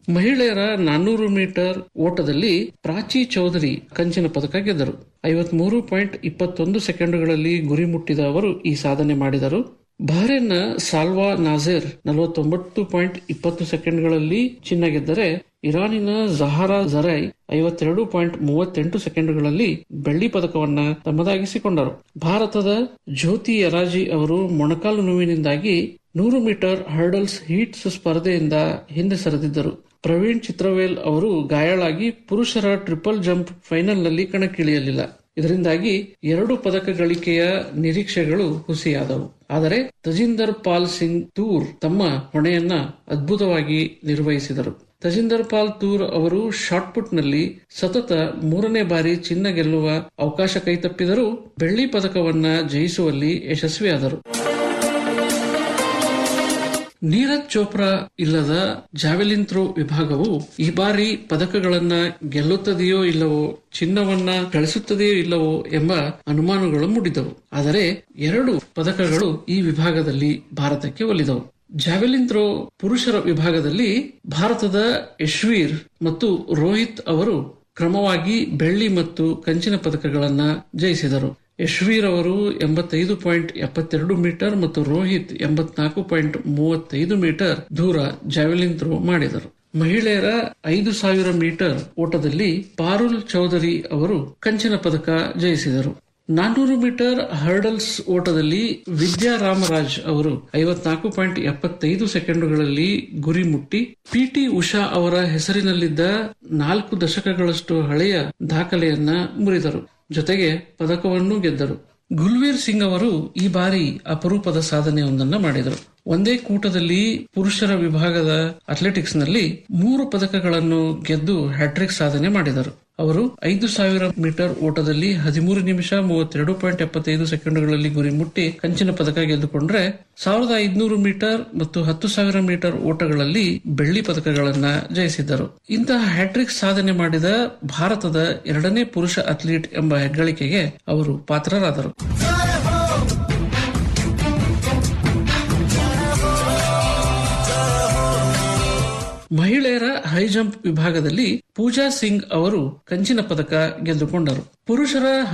ಮಹಿಳೆಯರ ನಾನ್ನೂರು ಮೀಟರ್ ಓಟದಲ್ಲಿ ಪ್ರಾಚಿ ಚೌಧರಿ ಕಂಚಿನ ಪದಕ ಗೆದ್ದರು ಐವತ್ಮೂರು ಪಾಯಿಂಟ್ ಇಪ್ಪತ್ತೊಂದು ಸೆಕೆಂಡುಗಳಲ್ಲಿ ಗುರಿ ಮುಟ್ಟಿದ ಅವರು ಈ ಸಾಧನೆ ಮಾಡಿದರು ಬಹರೇನ್ನ ಸಾಲ್ವಾ ನಾಜೇರ್ ನಲವತ್ತೊಂಬತ್ತು ಪಾಯಿಂಟ್ ಇಪ್ಪತ್ತು ಸೆಕೆಂಡ್ಗಳಲ್ಲಿ ಚಿನ್ನ ಗೆದ್ದರೆ ಇರಾನಿನ ಜಹಾರಾ ಜರೈ ಐವತ್ತೆರಡು ಪಾಯಿಂಟ್ ಮೂವತ್ತೆಂಟು ಸೆಕೆಂಡುಗಳಲ್ಲಿ ಬೆಳ್ಳಿ ಪದಕವನ್ನ ತಮ್ಮದಾಗಿಸಿಕೊಂಡರು ಭಾರತದ ಜ್ಯೋತಿ ಯರಾಜಿ ಅವರು ಮೊಣಕಾಲು ನೋವಿನಿಂದಾಗಿ ನೂರು ಮೀಟರ್ ಹರ್ಡಲ್ಸ್ ಹೀಟ್ಸ್ ಸ್ಪರ್ಧೆಯಿಂದ ಹಿಂದೆ ಸರಿದಿದ್ದರು ಪ್ರವೀಣ್ ಚಿತ್ರವೇಲ್ ಅವರು ಗಾಯಾಳಾಗಿ ಪುರುಷರ ಟ್ರಿಪಲ್ ಜಂಪ್ ಫೈನಲ್ನಲ್ಲಿ ಕಣಕ್ಕಿಳಿಯಲಿಲ್ಲ ಇದರಿಂದಾಗಿ ಎರಡು ಪದಕ ಗಳಿಕೆಯ ನಿರೀಕ್ಷೆಗಳು ಹುಸಿಯಾದವು ಆದರೆ ತಜಿಂದರ್ ಪಾಲ್ ಸಿಂಗ್ ತೂರ್ ತಮ್ಮ ಹೊಣೆಯನ್ನ ಅದ್ಭುತವಾಗಿ ನಿರ್ವಹಿಸಿದರು ತಜಿಂದರ್ ಪಾಲ್ ತೂರ್ ಅವರು ಶಾಟ್ಪುಟ್ನಲ್ಲಿ ಸತತ ಮೂರನೇ ಬಾರಿ ಚಿನ್ನ ಗೆಲ್ಲುವ ಅವಕಾಶ ಕೈತಪ್ಪಿದರೂ ಬೆಳ್ಳಿ ಪದಕವನ್ನ ಜಯಿಸುವಲ್ಲಿ ಯಶಸ್ವಿಯಾದರು ನೀರಜ್ ಚೋಪ್ರಾ ಇಲ್ಲದ ಜಾವೆಲಿನ್ ಥ್ರೋ ವಿಭಾಗವು ಈ ಬಾರಿ ಪದಕಗಳನ್ನ ಗೆಲ್ಲುತ್ತದೆಯೋ ಇಲ್ಲವೋ ಚಿನ್ನವನ್ನ ಗಳಿಸುತ್ತದೆಯೋ ಇಲ್ಲವೋ ಎಂಬ ಅನುಮಾನಗಳು ಮೂಡಿದವು ಆದರೆ ಎರಡು ಪದಕಗಳು ಈ ವಿಭಾಗದಲ್ಲಿ ಭಾರತಕ್ಕೆ ಒಲಿದವು ಜಾವೆಲಿನ್ ಥ್ರೋ ಪುರುಷರ ವಿಭಾಗದಲ್ಲಿ ಭಾರತದ ಯಶ್ವೀರ್ ಮತ್ತು ರೋಹಿತ್ ಅವರು ಕ್ರಮವಾಗಿ ಬೆಳ್ಳಿ ಮತ್ತು ಕಂಚಿನ ಪದಕಗಳನ್ನ ಜಯಿಸಿದರು ಯಶ್ವೀರ್ ಅವರು ಎಂಬತ್ತೈದು ಪಾಯಿಂಟ್ ಎಪ್ಪತ್ತೆರಡು ಮೀಟರ್ ಮತ್ತು ರೋಹಿತ್ ಎಂಬತ್ನಾಲ್ಕು ಪಾಯಿಂಟ್ ಮೂವತ್ತೈದು ಮೀಟರ್ ದೂರ ಜಾವೆಲಿನ್ ಥ್ರೋ ಮಾಡಿದರು ಮಹಿಳೆಯರ ಐದು ಸಾವಿರ ಮೀಟರ್ ಓಟದಲ್ಲಿ ಪಾರುಲ್ ಚೌಧರಿ ಅವರು ಕಂಚಿನ ಪದಕ ಜಯಿಸಿದರು ನಾನ್ನೂರು ಮೀಟರ್ ಹರ್ಡಲ್ಸ್ ಓಟದಲ್ಲಿ ವಿದ್ಯಾ ರಾಮರಾಜ್ ಅವರು ಐವತ್ನಾಲ್ಕು ಪಾಯಿಂಟ್ ಎಪ್ಪತ್ತೈದು ಸೆಕೆಂಡುಗಳಲ್ಲಿ ಗುರಿ ಮುಟ್ಟಿ ಪಿಟಿ ಉಷಾ ಅವರ ಹೆಸರಿನಲ್ಲಿದ್ದ ನಾಲ್ಕು ದಶಕಗಳಷ್ಟು ಹಳೆಯ ದಾಖಲೆಯನ್ನ ಮುರಿದರು ಜೊತೆಗೆ ಪದಕವನ್ನೂ ಗೆದ್ದರು ಗುಲ್ವೀರ್ ಸಿಂಗ್ ಅವರು ಈ ಬಾರಿ ಅಪರೂಪದ ಸಾಧನೆಯೊಂದನ್ನ ಮಾಡಿದರು ಒಂದೇ ಕೂಟದಲ್ಲಿ ಪುರುಷರ ವಿಭಾಗದ ಅಥ್ಲೆಟಿಕ್ಸ್ ನಲ್ಲಿ ಮೂರು ಪದಕಗಳನ್ನು ಗೆದ್ದು ಹ್ಯಾಟ್ರಿಕ್ ಸಾಧನೆ ಮಾಡಿದರು ಅವರು ಐದು ಸಾವಿರ ಮೀಟರ್ ಓಟದಲ್ಲಿ ಹದಿಮೂರು ನಿಮಿಷ ಮೂವತ್ತೆರಡು ಪಾಯಿಂಟ್ ಎಪ್ಪತ್ತೈದು ಸೆಕೆಂಡುಗಳಲ್ಲಿ ಗುರಿ ಮುಟ್ಟಿ ಕಂಚಿನ ಪದಕ ಗೆದ್ದುಕೊಂಡ್ರೆ ಸಾವಿರದ ಐದುನೂರು ಮೀಟರ್ ಮತ್ತು ಹತ್ತು ಸಾವಿರ ಮೀಟರ್ ಓಟಗಳಲ್ಲಿ ಬೆಳ್ಳಿ ಪದಕಗಳನ್ನ ಜಯಿಸಿದ್ದರು ಇಂತಹ ಹ್ಯಾಟ್ರಿಕ್ ಸಾಧನೆ ಮಾಡಿದ ಭಾರತದ ಎರಡನೇ ಪುರುಷ ಅಥ್ಲೀಟ್ ಎಂಬ ಹೆಗ್ಗಳಿಕೆಗೆ ಅವರು ಪಾತ್ರರಾದರು ಮಹಿಳೆಯರ ಹೈ ಜಂಪ್ ವಿಭಾಗದಲ್ಲಿ ಪೂಜಾ ಸಿಂಗ್ ಅವರು ಕಂಚಿನ ಪದಕ ಗೆದ್ದುಕೊಂಡರು ಪುರುಷರ